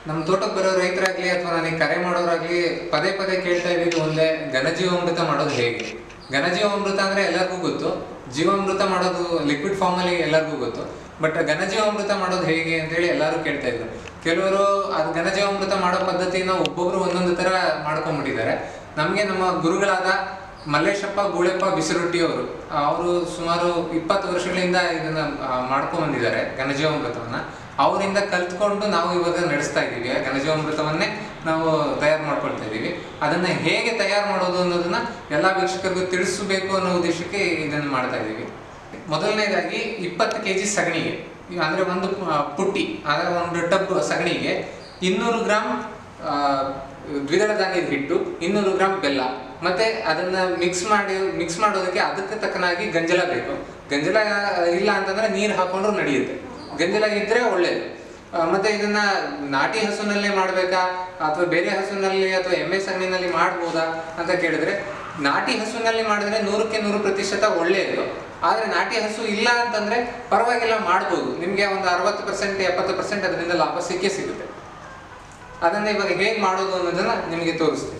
ನಮ್ಮ ತೋಟಕ್ಕೆ ಬರೋ ರೈತರಾಗ್ಲಿ ಅಥವಾ ನನಗೆ ಕರೆ ಮಾಡೋರಾಗ್ಲಿ ಪದೇ ಪದೇ ಕೇಳ್ತಾ ಇದ್ದಿದ್ದು ಒಂದೇ ಘನಜೀವಾಮೃತ ಮಾಡೋದು ಹೇಗೆ ಘನಜೀವಾಮೃತ ಅಂದ್ರೆ ಎಲ್ಲರಿಗೂ ಗೊತ್ತು ಜೀವಾಮೃತ ಮಾಡೋದು ಲಿಕ್ವಿಡ್ ಫಾರ್ಮ್ ಅಲ್ಲಿ ಎಲ್ಲರಿಗೂ ಗೊತ್ತು ಬಟ್ ಘನಜೀವಾಮೃತ ಮಾಡೋದು ಹೇಗೆ ಅಂತೇಳಿ ಎಲ್ಲರೂ ಕೇಳ್ತಾ ಇದ್ರು ಕೆಲವರು ಅದು ಘನಜೀವಾಮೃತ ಮಾಡೋ ಪದ್ಧತಿನ ಒಬ್ಬೊಬ್ರು ಒಂದೊಂದು ತರ ಮಾಡ್ಕೊಂಡ್ಬಿಟ್ಟಿದ್ದಾರೆ ನಮಗೆ ನಮ್ಮ ಗುರುಗಳಾದ ಮಲ್ಲೇಶಪ್ಪ ಗೂಳೆಪ್ಪ ಬಿಸಿರೊಟ್ಟಿ ಅವರು ಅವರು ಸುಮಾರು ಇಪ್ಪತ್ತು ವರ್ಷಗಳಿಂದ ಇದನ್ನ ಆ, ಮಾಡ್ಕೊಂಡ್ ಬಂದಿದ್ದಾರೆ ಘನಜೀವಾಮೃತವನ್ನ ಅವರಿಂದ ಕಲ್ತ್ಕೊಂಡು ನಾವು ಇವಾಗ ನಡೆಸ್ತಾ ಇದ್ದೀವಿ ಆ ಘನಜೀವಾಮೃತವನ್ನೇ ನಾವು ತಯಾರು ಮಾಡ್ಕೊಳ್ತಾ ಇದ್ದೀವಿ ಅದನ್ನ ಹೇಗೆ ತಯಾರು ಮಾಡೋದು ಅನ್ನೋದನ್ನ ಎಲ್ಲಾ ವೀಕ್ಷಕರಿಗೂ ತಿಳಿಸಬೇಕು ಅನ್ನೋ ಉದ್ದೇಶಕ್ಕೆ ಇದನ್ನು ಮಾಡ್ತಾ ಇದ್ದೀವಿ ಮೊದಲನೇದಾಗಿ ಇಪ್ಪತ್ತು ಕೆ ಜಿ ಸಗಣಿಗೆ ಈಗ ಅಂದ್ರೆ ಒಂದು ಆ, ಪುಟ್ಟಿ ಅಂದ್ರೆ ಒಂದು ಟಬ್ ಸಗಣಿಗೆ ಇನ್ನೂರು ಗ್ರಾಮ್ ಆ, ದ್ವಿದಳ ಧಾನ್ಯದ ಹಿಟ್ಟು ಇನ್ನೂರು ಗ್ರಾಮ್ ಬೆಲ್ಲ ಮತ್ತೆ ಅದನ್ನ ಮಿಕ್ಸ್ ಮಾಡಿ ಮಿಕ್ಸ್ ಮಾಡೋದಕ್ಕೆ ಅದಕ್ಕೆ ತಕ್ಕನಾಗಿ ಗಂಜಲ ಬೇಕು ಗಂಜಲ ಇಲ್ಲ ಅಂತಂದ್ರೆ ನೀರು ಹಾಕೊಂಡ್ರು ನಡೆಯುತ್ತೆ ಗಂಜಲ ಇದ್ರೆ ಒಳ್ಳೇದು ಆ, ಮತ್ತೆ ಇದನ್ನ ನಾಟಿ ಹಸುನಲ್ಲೇ ಮಾಡ್ಬೇಕಾ ಅಥವಾ ಬೇರೆ ಹಸುನಲ್ಲಿ ಅಥವಾ ಎಮ್ಮೆ ಸಗಣಿನಲ್ಲಿ ಮಾಡ್ಬೋದಾ ಅಂತ ಕೇಳಿದ್ರೆ ನಾಟಿ ಹಸುನಲ್ಲಿ ಮಾಡಿದ್ರೆ ನೂರಕ್ಕೆ ನೂರು ಪ್ರತಿಶತ ಒಳ್ಳೆಯದು ಆದ್ರೆ ನಾಟಿ ಹಸು ಇಲ್ಲ ಅಂತಂದ್ರೆ ಪರವಾಗಿಲ್ಲ ಮಾಡ್ಬೋದು ನಿಮ್ಗೆ ಒಂದು ಅರವತ್ತು ಪರ್ಸೆಂಟ್ ಎಪ್ಪತ್ತು ಪರ್ಸೆಂಟ್ ಅದರಿಂದ ಲಾಭ ಸಿಕ್ಕೇ ಸಿಗುತ್ತೆ ಅದನ್ನ ಇವಾಗ ಹೇಗೆ ಮಾಡೋದು ಅನ್ನೋದನ್ನ ನಿಮಗೆ ತೋರಿಸ್ತೀನಿ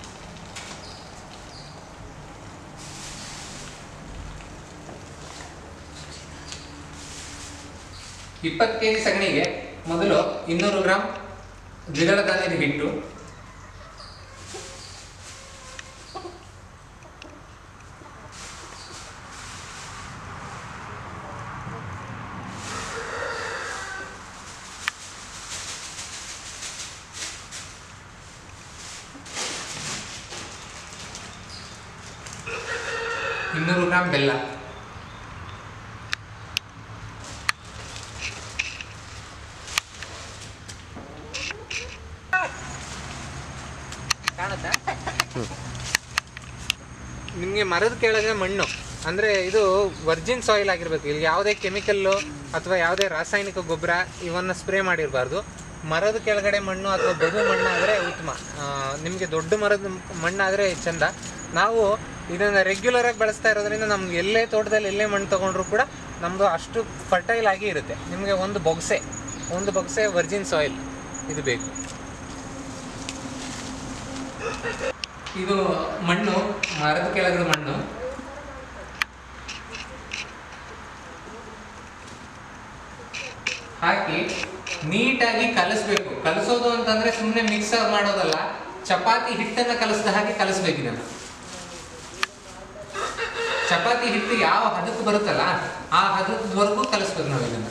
ಇಪ್ಪತ್ತು ಕೆ ಜಿ ಸಗಣಿಗೆ ಮೊದಲು ಇನ್ನೂರು ಗ್ರಾಮ್ ದ್ವಿದಳ ಧಾನ್ಯದ ಹಿಟ್ಟು ಇನ್ನೂರು ಗ್ರಾಮ್ ಬೆಲ್ಲ ಕಾಣುತ್ತಾ ನಿಮಗೆ ಮರದ ಕೆಳಗೆ ಮಣ್ಣು ಅಂದ್ರೆ ಇದು ವರ್ಜಿನ್ ಸಾಯಿಲ್ ಆಗಿರ್ಬೇಕು ಇಲ್ಲಿ ಯಾವುದೇ ಕೆಮಿಕಲ್ಲು ಅಥವಾ ಯಾವುದೇ ರಾಸಾಯನಿಕ ಗೊಬ್ಬರ ಇವನ್ನ ಸ್ಪ್ರೇ ಮಾಡಿರಬಾರ್ದು ಮರದ ಕೆಳಗಡೆ ಮಣ್ಣು ಅಥವಾ ಬದು ಮಣ್ಣು ಆದರೆ ಉತ್ತಮ ನಿಮಗೆ ದೊಡ್ಡ ಮರದ ಮಣ್ಣಾದರೆ ಚಂದ ನಾವು ಇದನ್ನ ರೆಗ್ಯುಲರ್ ಆಗಿ ಬಳಸ್ತಾ ಇರೋದ್ರಿಂದ ನಮ್ಗೆ ಎಲ್ಲೇ ತೋಟದಲ್ಲಿ ಎಲ್ಲೇ ಮಣ್ಣು ತಗೊಂಡ್ರು ಕೂಡ ನಮ್ಮದು ಅಷ್ಟು ಫರ್ಟೈಲ್ ಆಗಿ ಇರುತ್ತೆ ನಿಮಗೆ ಒಂದು ಬೊಗ್ಸೆ ಒಂದು ಬೊಗ್ಸೆ ವರ್ಜಿನ್ ಸಾಯಿಲ್ ಇದು ಬೇಕು ಇದು ಮಣ್ಣು ಮರದ ಕೆಳಗಡೆ ಮಣ್ಣು ಹಾಕಿ ನೀಟಾಗಿ ಕಲಿಸ್ಬೇಕು ಕಲಿಸೋದು ಅಂತಂದ್ರೆ ಸುಮ್ಮನೆ ಮಿಕ್ಸ್ ಮಾಡೋದಲ್ಲ ಚಪಾತಿ ಹಿಟ್ಟನ್ನ ಕಲಿಸಿದ ಹಾಗೆ ಕಲಿಸ್ಬೇಕು ಇದನ್ನ ಚಪಾತಿ ಹಿಟ್ಟು ಯಾವ ಹದಕ್ಕೆ ಬರುತ್ತಲ್ಲ ಆ ಹದದವರೆಗೂ ಕಲಿಸ್ಬೇಕು ನಾವು ಇದನ್ನ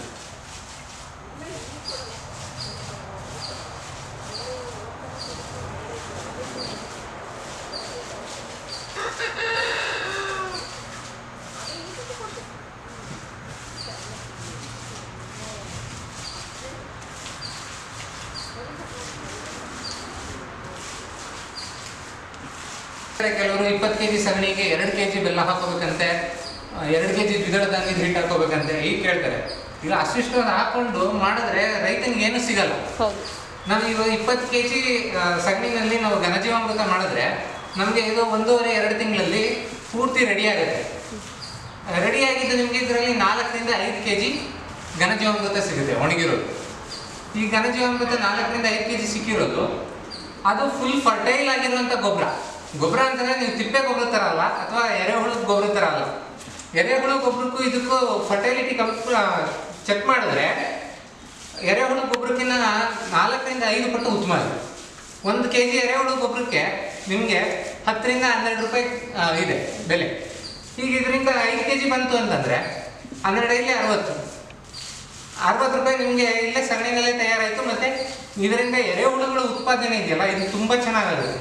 ಕೆಲವರು ಇಪ್ಪತ್ತು ಕೆಜಿ ಸಗಣಿಗೆ ಎರಡು ಕೆಜಿ ಬೆಲ್ಲ ಹಾಕೋಬೇಕಂತೆ ಎರಡು ಕೆಜಿ ದ್ವಿದಳ ಧಾನ್ಯದ ಹಿಟ್ಟು ಹಾಕೋಬೇಕಂತೆ ಈಗ ಕೇಳ್ತಾರೆ ಇಲ್ಲ ಅಷ್ಟಿಷ್ಟು ಹಾಕೊಂಡು ಮಾಡಿದ್ರೆ ರೈತನಿಗೆ ಏನು ಸಿಗಲ್ಲ ಹೌದು ನಾವು ಇವಾಗ ಇಪ್ಪತ್ತು ಕೆ ಜಿ ಸಗಣಿನಲ್ಲಿ ನಾವು ಘನಜೀವಾಮೃತ ಮಾಡಿದ್ರೆ ನಮಗೆ ಇದು ಒಂದೂವರೆ ಎರಡು ತಿಂಗಳಲ್ಲಿ ಪೂರ್ತಿ ರೆಡಿ ಆಗುತ್ತೆ ರೆಡಿ ಆಗಿದ್ದು ನಿಮಗೆ ಇದರಲ್ಲಿ ನಾಲ್ಕರಿಂದ ಐದು ಕೆ ಜಿ ಘನಜೀವಾಮೃತ ಸಿಗುತ್ತೆ ಒಣಗಿರೋದು ಈ ಘನಜೀವಾಮೃತ ನಾಲ್ಕರಿಂದ ಐದು ಕೆ ಜಿ ಸಿಕ್ಕಿರೋದು ಅದು ಫುಲ್ ಫರ್ಟೈಲ್ ಆಗಿರುವಂಥ ಗೊಬ್ಬರ ಗೊಬ್ಬರ ಅಂತಂದ್ರೆ ನೀವು ತಿಪ್ಪೆ ಗೊಬ್ಬರ ಥರ ಅಲ್ಲ ಅಥವಾ ಎರೆಹುಳು ಗೊಬ್ಬರ ಥರ ಅಲ್ಲ ಎರೆಹುಳು ಗೊಬ್ಬರಕ್ಕೂ ಇದಕ್ಕೂ ಫರ್ಟೈಲಿಟಿ ಚೆಕ್ ಮಾಡಿದ್ರೆ ಎರೆಹುಳು ಗೊಬ್ಬರಕ್ಕಿಂತ ನಾಲ್ಕರಿಂದ ಐದು ಪಟ್ಟು ಉತ್ತಮ ಇದೆ ಒಂದು ಕೆ ಜಿ ಎರೆಹುಳು ಗೊಬ್ಬರಕ್ಕೆ ನಿಮಗೆ ಹತ್ತರಿಂದ ಹನ್ನೆರಡು ರೂಪಾಯಿ ಆ, ಇದೆ ಬೆಲೆ ಈಗ ಇದರಿಂದ ಐದು ಕೆ ಜಿ ಬಂತು ಅಂತಂದರೆ ಹನ್ನೆರಡು ಇಲ್ಲಿ ಅರವತ್ತು ಅರವತ್ತು ರೂಪಾಯಿ ನಿಮಗೆ ಇಲ್ಲೇ ಸಗಣಿನಲ್ಲೇ ತಯಾರಾಯಿತು ಮತ್ತು ಇದರಿಂದ ಎರೆಹುಳುಗಳ ಉತ್ಪಾದನೆ ಇದೆಯಲ್ಲ ಇದು ತುಂಬ ಚೆನ್ನಾಗಾಗುತ್ತೆ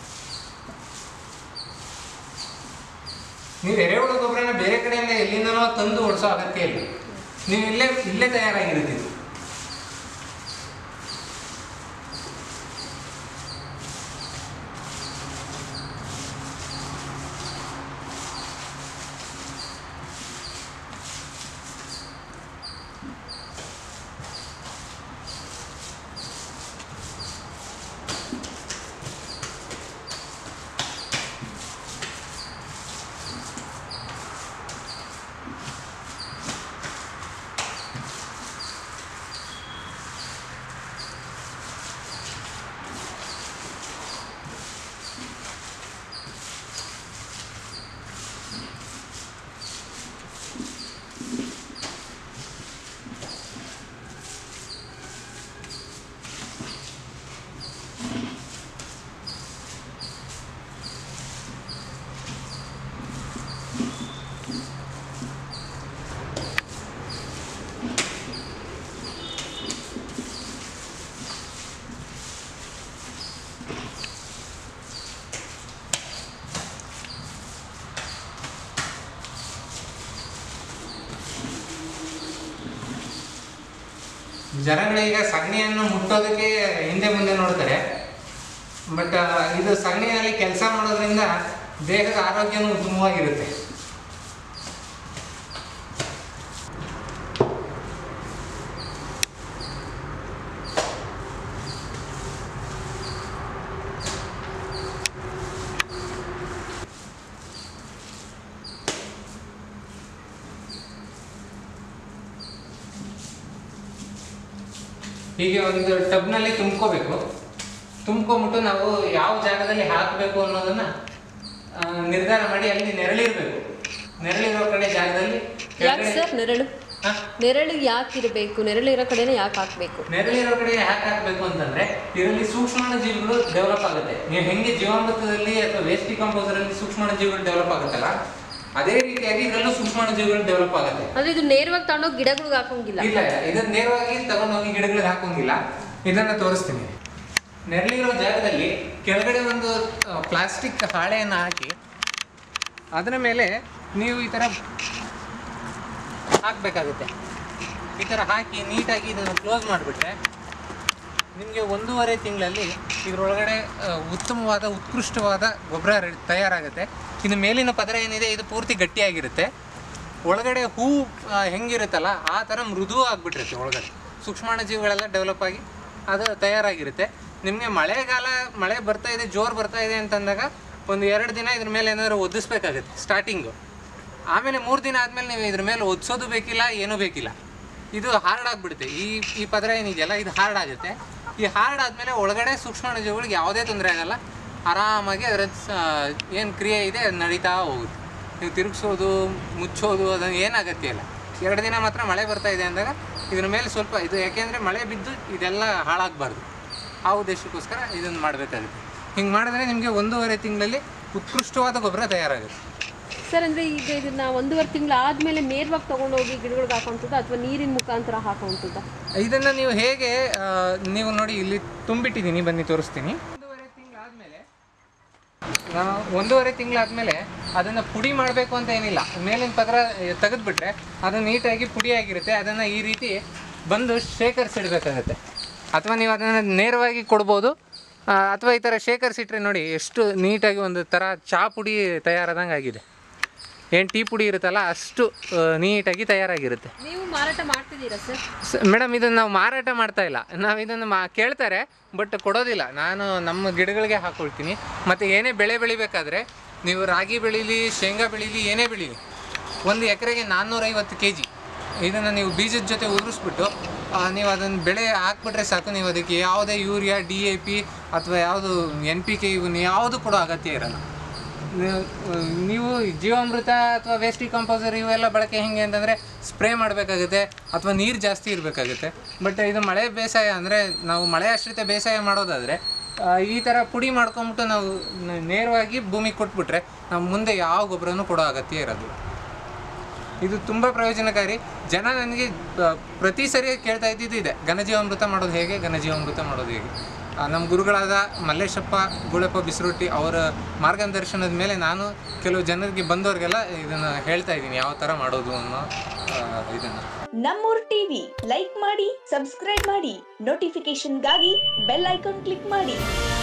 ನೀವು ಎರೆಹುಳು ಗೊಬ್ಬರನ ಬೇರೆ ಕಡೆಯಿಂದ ಎಲ್ಲಿಂದನೋ ತಂದು ಓಡಿಸೋ ಅಗತ್ಯ ಇಲ್ಲ ನೀವು ಇಲ್ಲೇ ಇಲ್ಲೇ ತಯಾರಾಗಿರುತ್ತೆ ಇದು ಜನಗಳೀಗ ಸಗಣಿಯನ್ನು ಮುಟ್ಟೋದಕ್ಕೆ ಹಿಂದೆ ಮುಂದೆ ನೋಡ್ತಾರೆ ಬಟ್ ಇದು ಸಗಣಿಯಲ್ಲಿ ಕೆಲಸ ಮಾಡೋದ್ರಿಂದ ದೇಹದ ಆರೋಗ್ಯನೂ ಉತ್ತಮವಾಗಿರುತ್ತೆ ಹೀಗೆ ಒಂದು ಟಬ್ನಲ್ಲಿ ತುಂಬ್ಕೋಬೇಕು ತುಂಬ್ಕೊಂಬಿಟ್ಟು ನಾವು ಯಾವ ಜಾಗದಲ್ಲಿ ಹಾಕಬೇಕು ಅನ್ನೋದನ್ನ ಆ, ನಿರ್ಧಾರ ಮಾಡಿ ಅಲ್ಲಿ ನೆರಳಿರ್ಬೇಕು ನೆರಳಿರೋ ಕಡೆ ಜಾಗದಲ್ಲಿ ಯಾಕೆ ಕೆಳಗಡೆ- ಸರ್ ನೆರಳು ಹಾ? ನೆರಳು ಯಾಕೆ ಇರಬೇಕು ನೆರಳಿರೋ ಕಡೆನೇ ಯಾಕೆ ಹಾಕಬೇಕು ನೆರಳಿರೋ ಕಡೆ ಯಾಕೆ ಹಾಕಬೇಕು ಅಂತಂದ್ರೆ ಇದರಲ್ಲಿ ಸೂಕ್ಷ್ಮಾಣು ಜೀವಿಗಳು ಡೆವಲಪ್ ಆಗುತ್ತೆ ನೀವು ಹೆಂಗೆ ಜೀವಾಮೃತದಲ್ಲಿ ಅಥವಾ ವೇಸ್ಟ್ ಡಿಕಂಪೋಸರ್ ಅಲ್ಲಿ ಸೂಕ್ಷ್ಮಾಣು ಜೀವಿಗಳು ಡೆವಲಪ್ ಆಗುತ್ತಲ್ಲ ಅದೇ ರೀತಿಯಾಗಿ ಇದರಲ್ಲೂ ಸೂಕ್ಷ್ಮಾಣು ಜೀವಿಗಳು ಡೆವಲಪ್ ಆಗುತ್ತೆ ಅಂದ್ರೆ ಇದು ನೇರವಾಗಿ ತಗೊಂಡೋಗಿ ಗಿಡಗಳಿಗೆ ಹಾಕೋಂಗಿಲ್ಲ ಇಲ್ಲ ಇದನ್ನ ನೇರವಾಗಿ ತಗೊಂಡೋಗಿ ಗಿಡಗಳಿಗೆ ಹಾಕೋಂಗಿಲ್ಲ ಇದನ್ನ ತೋರಿಸ್ತೀನಿ ನೆರಳಿರೋ ಜಾಗದಲ್ಲಿ ಕೆಳಗಡೆ ಒಂದು ಪ್ಲಾಸ್ಟಿಕ್ ಹಾಳೆಯನ್ನು ಹಾಕಿ ಅದರ ಮೇಲೆ ನೀವು ಈ ಥರ ಹಾಕಬೇಕಾಗುತ್ತೆ ಈ ಥರ ಹಾಕಿ ನೀಟಾಗಿ ಇದನ್ನು ಕ್ಲೋಸ್ ಮಾಡಿಬಿಟ್ರೆ ನಿಮಗೆ ಒಂದೂವರೆ ತಿಂಗಳಲ್ಲಿ ಇದರೊಳಗಡೆ ಆ, ಉತ್ತಮವಾದ ಉತ್ಕೃಷ್ಟವಾದ ಗೊಬ್ಬರ ರೆ- ತಯಾರಾಗುತ್ತೆ ಇನ್ನು ಮೇಲಿನ ಪದರ ಏನಿದೆ ಇದು ಪೂರ್ತಿ ಗಟ್ಟಿಯಾಗಿರುತ್ತೆ ಒಳಗಡೆ ಹೂ ಆ, ಹೆಂಗಿರುತ್ತಲ್ಲ ಆ ಥರ ಮೃದು ಆಗಿಬಿಟ್ಟಿರುತ್ತೆ ಒಳಗಡೆ ಸೂಕ್ಷ್ಮಾಣು ಜೀವಿಗಳೆಲ್ಲ ಡೆವಲಪ್ ಆಗಿ ಅದು ತಯಾರಾಗಿರುತ್ತೆ ನಿಮಗೆ ಮಳೆಗಾಲ ಮಳೆ ಬರ್ತಾ ಇದೆ ಜೋರು ಬರ್ತಾ ಇದೆ ಅಂತಂದಾಗ ಒಂದು ಎರಡು ದಿನ ಇದ್ರ ಮೇಲೆ ಏನಾದರೂ ಒದಿಸ್ಬೇಕಾಗುತ್ತೆ ಸ್ಟಾರ್ಟಿಂಗು ಆಮೇಲೆ ಮೂರು ದಿನ ಆದಮೇಲೆ ನೀವು ಇದ್ರ ಮೇಲೆ ಒದಿಸೋದು ಬೇಕಿಲ್ಲ ಏನೂ ಬೇಕಿಲ್ಲ ಇದು ಹಾರ್ಡ್ ಆಗಿಬಿಡುತ್ತೆ ಈ ಈ ಪದರ ಏನಿದೆಯಲ್ಲ ಇದು ಹಾರ್ಡ್ ಆಗುತ್ತೆ ಈ ಹಾರ್ಡ್ ಆದಮೇಲೆ ಒಳಗಡೆ ಸೂಕ್ಷ್ಮಾಣುಜೀವಿಗಳಿಗೆ ಯಾವುದೇ ತೊಂದರೆ ಆಗಲ್ಲ ಆರಾಮಾಗಿ ಅದರ ಏನು ಕ್ರಿಯೆ ಇದೆ ಅದು ನಡೀತಾ ಹೋಗುತ್ತೆ ನೀವು ತಿರುಗಿಸೋದು ಮುಚ್ಚೋದು ಅದನ್ನು ಏನು ಅಗತ್ಯ ಇಲ್ಲ ಎರಡು ದಿನ ಮಾತ್ರ ಮಳೆ ಬರ್ತಾ ಇದೆ ಅಂದಾಗ ಇದ್ರ ಮೇಲೆ ಸ್ವಲ್ಪ ಇದು ಯಾಕೆಂದರೆ ಮಳೆ ಬಿದ್ದು ಇದೆಲ್ಲ ಹಾಳಾಗಬಾರ್ದು ಆ ಉದ್ದೇಶಕ್ಕೋಸ್ಕರ ಇದನ್ನು ಮಾಡಬೇಕಾಗುತ್ತೆ ಹಿಂಗೆ ಮಾಡಿದ್ರೆ ನಿಮಗೆ ಒಂದೂವರೆ ತಿಂಗಳಲ್ಲಿ ಉತ್ಕೃಷ್ಟವಾದ ಗೊಬ್ಬರ ತಯಾರಾಗುತ್ತೆ ಸರ್ ಅಂದ್ರೆ ಈಗ ಇದನ್ನ ಒಂದೂವರೆ ತಿಂಗಳು ಆದ್ಮೇಲೆ ನೇರವಾಗಿ ತಗೊಂಡೋಗಿ ಗಿಡಗಳಿಗೆ ಹಾಕುವಂಥದ್ದು ಅಥವಾ ನೀರಿನ ಮುಖಾಂತರ ಹಾಕುವಂಥದ್ದು ಇದನ್ನ ನೀವು ಹೇಗೆ ಆ, ನೀವು ನೋಡಿ ಇಲ್ಲಿ ತುಂಬಿಟ್ಟಿದ್ದೀನಿ ಬನ್ನಿ ತೋರಿಸ್ತೀನಿ ಒಂದೂವರೆ ತಿಂಗಳಾದ್ಮೇಲೆ ನಾವು ಒಂದೂವರೆ ತಿಂಗಳಾದ್ಮೇಲೆ ಅದನ್ನ ಪುಡಿ ಮಾಡಬೇಕು ಅಂತ ಏನಿಲ್ಲ ಮೇಲಿನ ಪದರ ತೆಗೆದ್ಬಿಟ್ರೆ ಅದು ನೀಟಾಗಿ ಪುಡಿ ಆಗಿರುತ್ತೆ ಅದನ್ನ ಈ ರೀತಿ ಬಂದು ಶೇಖರಿಸಿಡ್ಬೇಕಾಗತ್ತೆ ಅಥವಾ ನೀವು ಅದನ್ನು ನೇರವಾಗಿ ಕೊಡ್ಬೋದು ಆ, ಅಥವಾ ಈ ಥರ ಶೇಖರಿಸಿಟ್ರೆ ನೋಡಿ ಎಷ್ಟು ನೀಟಾಗಿ ಒಂದು ಥರ ಚಹಾ ಪುಡಿ ತಯಾರಾದಂಗೆ ಆಗಿದೆ ಏನು ಟೀ ಪುಡಿ ಇರುತ್ತಲ್ಲ ಅಷ್ಟು ಆ, ನೀಟಾಗಿ ತಯಾರಾಗಿರುತ್ತೆ ನೀವು ಮಾರಾಟ ಮಾಡ್ತಿದ್ದೀರಾ ಸರ್ ಮೇಡಮ್ ಇದನ್ನು ನಾವು ಮಾರಾಟ ಮಾಡ್ತಾ ಇಲ್ಲ ನಾವು ಇದನ್ನು ಮಾ ಕೇಳ್ತಾರೆ ಬಟ್ ಕೊಡೋದಿಲ್ಲ ನಾನು ನಮ್ಮ ಗಿಡಗಳಿಗೆ ಹಾಕೊಳ್ತೀನಿ ಮತ್ತು ಏನೇ ಬೆಳೆ ಬೆಳಿಬೇಕಾದ್ರೆ ನೀವು ರಾಗಿ ಬೆಳೀಲಿ ಶೇಂಗಾ ಬೆಳೀಲಿ ಏನೇ ಬೆಳೀಲಿ ಒಂದು ಎಕರೆಗೆ ನಾನ್ನೂರೈವತ್ತು ಕೆ ಜಿ ಇದನ್ನು ನೀವು ಬೀಜದ ಜೊತೆ ಉದುರಿಸ್ಬಿಟ್ಟು ಆ, ನೀವು ಅದನ್ನು ಬೆಳೆ ಹಾಕ್ಬಿಟ್ರೆ ಸಾಕು ನೀವು ಅದಕ್ಕೆ ಯಾವುದೇ ಯೂರಿಯಾ ಡಿ ಎ ಪಿ ಅಥವಾ ಯಾವುದು ಎನ್ ಪಿ ಕೆ ಇವನ್ನ ಯಾವುದು ಕೊಡೋ ಅಗತ್ಯ ಇರಲ್ಲ ನೀವು- ನೀವು ಜೀವಾಮೃತ ಅಥವಾ ವೇಸ್ಟ್ ಕಂಪೋಸರ್ ಇವೆಲ್ಲ ಬಳಕೆ ಹೆಂಗೆ ಅಂತಂದರೆ ಸ್ಪ್ರೇ ಮಾಡಬೇಕಾಗುತ್ತೆ ಅಥವಾ ನೀರು ಜಾಸ್ತಿ ಇರಬೇಕಾಗುತ್ತೆ ಬಟ್ ಇದು ಮಳೆ ಬೇಸಾಯ ಅಂದರೆ ನಾವು ಮಳೆ ಆಶ್ರಿತ ಬೇಸಾಯ ಮಾಡೋದಾದರೆ ಆ, ಈ ಥರ ಪುಡಿ ಮಾಡ್ಕೊಂಬಿಟ್ಟು ನಾವು ನ- ನೇರವಾಗಿ ಭೂಮಿಗೆ ಕೊಟ್ಬಿಟ್ರೆ ನಾವು ಮುಂದೆ ಯಾವ ಗೊಬ್ಬರನೂ ಕೊಡೋ ಅಗತ್ಯ ಇರೋದಿಲ್ಲ ಇದು ತುಂಬ ಪ್ರಯೋಜನಕಾರಿ ಜನ ನನಗೆ ಆ, ಪ್ರತಿ ಸರಿ ಕೇಳ್ತಾ ಇದ್ದಿದ್ದು ಇದೆ ಘನಜೀವಾಮೃತ ಮಾಡೋದು ಹೇಗೆ ಘನಜೀವಾಮೃತ ಮಾಡೋದು ಹೇಗೆ ಆ, ನಮ್ಮ ಗುರುಗಳಾದ ಮಲ್ಲೇಶಪ್ಪ ಗುಳಪ್ಪ ಬಿಸರೊಟ್ಟಿ ಅವರ ಮಾರ್ಗದರ್ಶನದ ಮೇಲೆ ನಾನು ಕೆಲವು ಜನರಿಗೆ ಬಂದವ್ರಿಗೆಲ್ಲ ಇದನ್ನು ಹೇಳ್ತಾ ಇದ್ದೀನಿ ಯಾವ ಥರ ಮಾಡೋದು ಅನ್ನೋ ಇದನ್ನು ನಮ್ಮೂರ್ ಟಿವಿ ಲೈಕ್ ಮಾಡಿ ಸಬ್ಸ್ಕ್ರೈಬ್ ಮಾಡಿ ನೋಟಿಫಿಕೇಶನ್ಗಾಗಿ ಬೆಲ್ ಐಕಾನ್ ಕ್ಲಿಕ್ ಮಾಡಿ